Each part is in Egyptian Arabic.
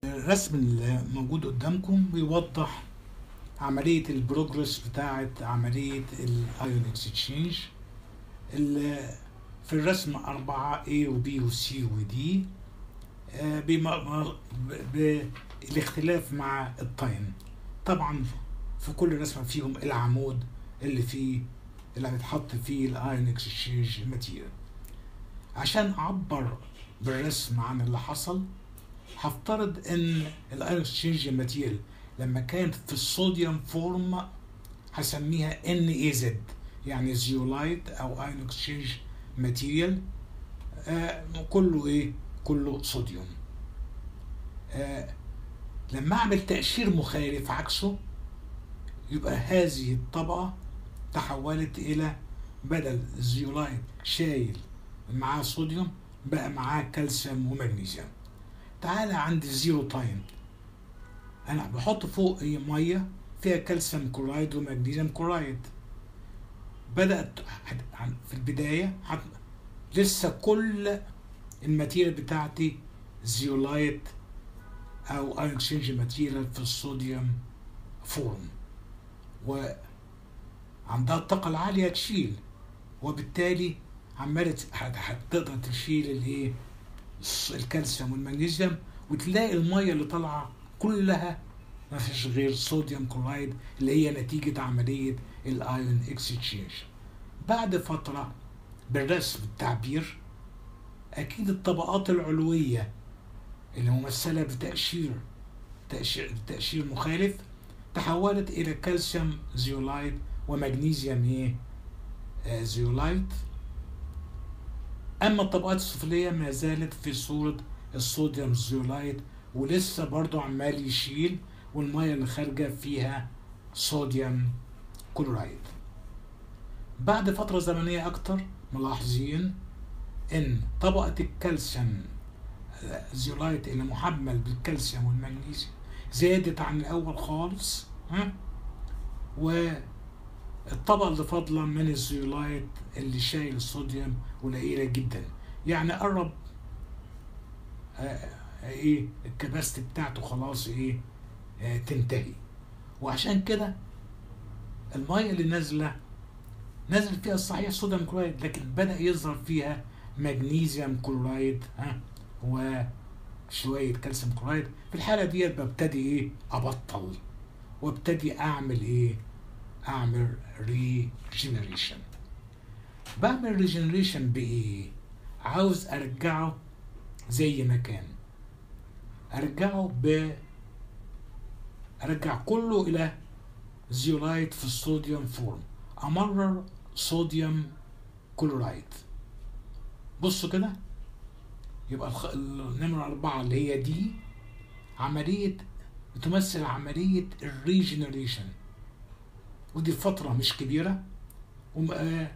الرسم اللي موجود قدامكم بيوضح عملية البروجرس بتاعة عملية الايون اكسشينج في الرسم أربعة A و B و C و D آه، بم- ب- بالاختلاف مع التايم طبعا في كل رسمة فيهم العمود اللي فيه اللي هيتحط فيه الايون اكسشينج ماتيريال عشان اعبر بالرسم عن اللي حصل هفترض ان الايون اكسشينج ماتيريال لما كانت في الصوديوم فورم هسميها ان اي زد يعني زيولايت او ايون اكسشينج ماتيريال آه كله ايه كله صوديوم آه لما اعمل تأشير مخالف عكسه يبقى هذه الطبقة تحولت إلى بدل الزيولايت شايل معاه صوديوم بقى معاه كالسيوم ومغنيسيوم تعالى عند الزيرو تايم أنا بحط فوق إيه مية فيها كالسيوم كلورايد ومغنيسيوم كلورايد بدأت في البداية حت- لسه كل الماتيريال بتاعتي زيولايت أو ايون اكسشينج ماتيريال في الصوديوم فورم وعندها الطاقة العالية تشيل وبالتالي عمالة هت- هتقدر تشيل الايه الص- الكالسيوم والمغنيسيوم وتلاقي المية اللي طالعة كلها ما فيش غير صوديوم كلورايد اللي هي نتيجة عملية الايون اكسشينج بعد فترة بالرسم التعبير أكيد الطبقات العلوية اللي ممثلة بتأشير تأشير, تأشير مخالف تحولت إلى كالسيوم زيولايت ومغنيسيوم إيه؟ آه زيولايت أما الطبقات السفلية ما زالت في صورة الصوديوم زيولايت ولسه برضو عمال يشيل والمية اللي خارجة فيها صوديوم كلورايد بعد فترة زمنية أكتر ملاحظين إن طبقة الكالسيوم زيولايت اللي محمل بالكالسيوم والمغنيسيوم زادت عن الأول خالص ها والطبقة اللي فاضلة من الزيولايت اللي شايل الصوديوم قليلة جدا يعني قرب آه ايه الكباستي بتاعته خلاص ايه آه تنتهي وعشان كده المية اللي نازلة نازل فيها صحيح صوديوم كلورايد لكن بدأ يظهر فيها مغنيسيوم كلورايد ها وشوية كالسيوم كلورايد في الحالة ديت ببتدي ايه ابطل وابتدي اعمل ايه اعمل ريجنريشن بعمل ريجنريشن بايه عاوز ارجعه زي ما كان ارجعه ب ارجع كله الى زيولايت في الصوديوم فورم امرر صوديوم كلورايد بصوا كده يبقى الخ... النمرة أربعة اللي هي دي عملية بتمثل عملية الريجنريشن ودي فترة مش كبيرة وم... آه،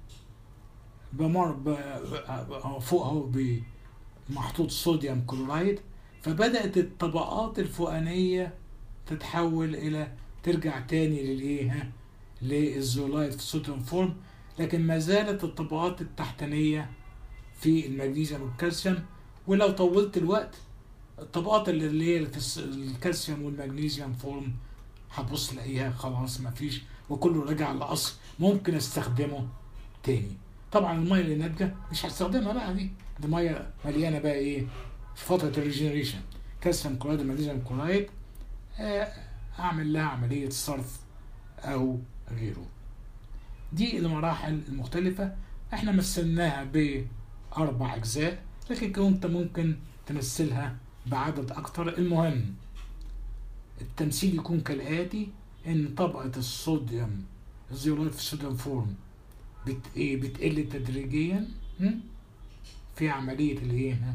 بمر ب... ب- فوق اهو محطوط صوديوم كلورايد فبدأت الطبقات الفوقانية تتحول إلى ترجع تاني للإيه ها للزولايت في الصوديوم فورم لكن ما زالت الطبقات التحتانية في المغنيسيوم والكالسيوم ولو طولت الوقت الطبقات اللي اللي هي في الس- الكالسيوم والمغنيسيوم فورم هتبص تلاقيها خلاص ما فيش وكله رجع للأصل ممكن استخدمه تاني طبعا الميه اللي ناتجه مش هستخدمها بقى دي دي ميه مليانه بقى ايه في فتره الريجنريشن كالسيوم كلورايد ومغنيسيوم كلورايد آه، اعمل لها عمليه صرف او غيره دي المراحل المختلفه احنا مثلناها باربع اجزاء لكن كنت ممكن تمثلها بعدد اكتر المهم التمثيل يكون كالاتي ان طبقه الصوديوم الزيولايت في الصوديوم فورم بت ايه بتقل تدريجيا هم؟ في عمليه الايه ها؟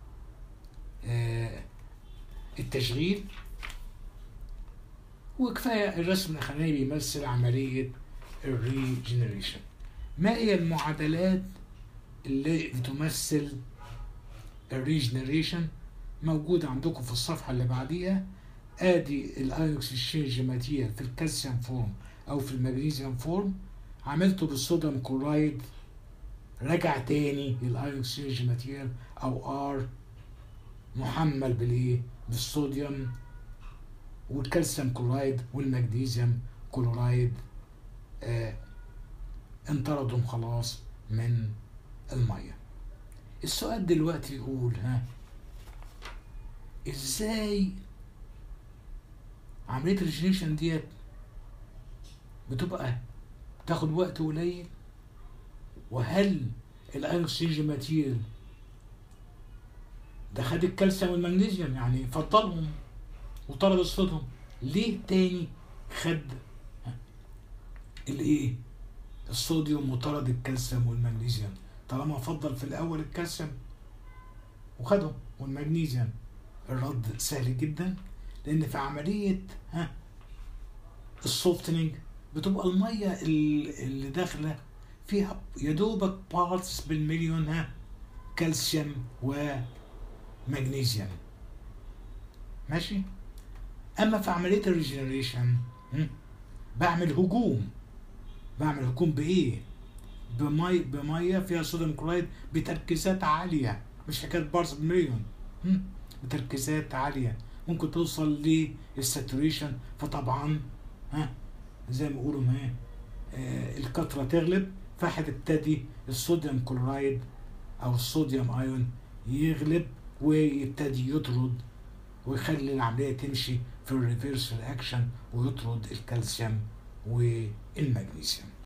آه التشغيل وكفايه الرسم الاخراني بيمثل عمليه الريجنريشن ما هي المعادلات اللي بتمثل الريجنريشن موجودة عندكم في الصفحة اللي بعديها ادي الايون اكسشينج ماتيريال في الكالسيوم فورم او في المغنيسيوم فورم عملته بالصوديوم كلورايد رجع تاني للايون اكسشينج ماتيريال او ار محمل بالايه بالصوديوم والكالسيوم كلورايد والمغنيسيوم كلورايد آه انطردهم خلاص من الميه السؤال دلوقتي يقول ها ازاي عملية الريجنيشن ديت بتبقى تاخد وقت قليل وهل الايرون اكسشينج ماتيريال ده خد الكالسيوم والمغنيسيوم يعني فضلهم وطرد الصوديوم ليه تاني خد الايه الصوديوم وطرد الكالسيوم والمغنيسيوم طالما فضل في الاول الكالسيوم وخده والمغنيسيوم الرد سهل جدا لان في عمليه ها السوفتنينج بتبقى الميه اللي داخله فيها يا دوبك بارتس بالمليون ها كالسيوم ومغنيسيوم ماشي اما في عمليه الريجنريشن بعمل هجوم بعمل هجوم بايه بمي بميه فيها صوديوم كلورايد بتركيزات عاليه مش حكايه بارتس بالمليون بتركيزات عاليه ممكن توصل للساتوريشن فطبعا ها زي ما بيقولوا ما آه الكتره تغلب فهتبتدي الصوديوم كلورايد او الصوديوم ايون يغلب ويبتدي يطرد ويخلي العمليه تمشي في الريفيرس رياكشن ويطرد الكالسيوم والمغنيسيوم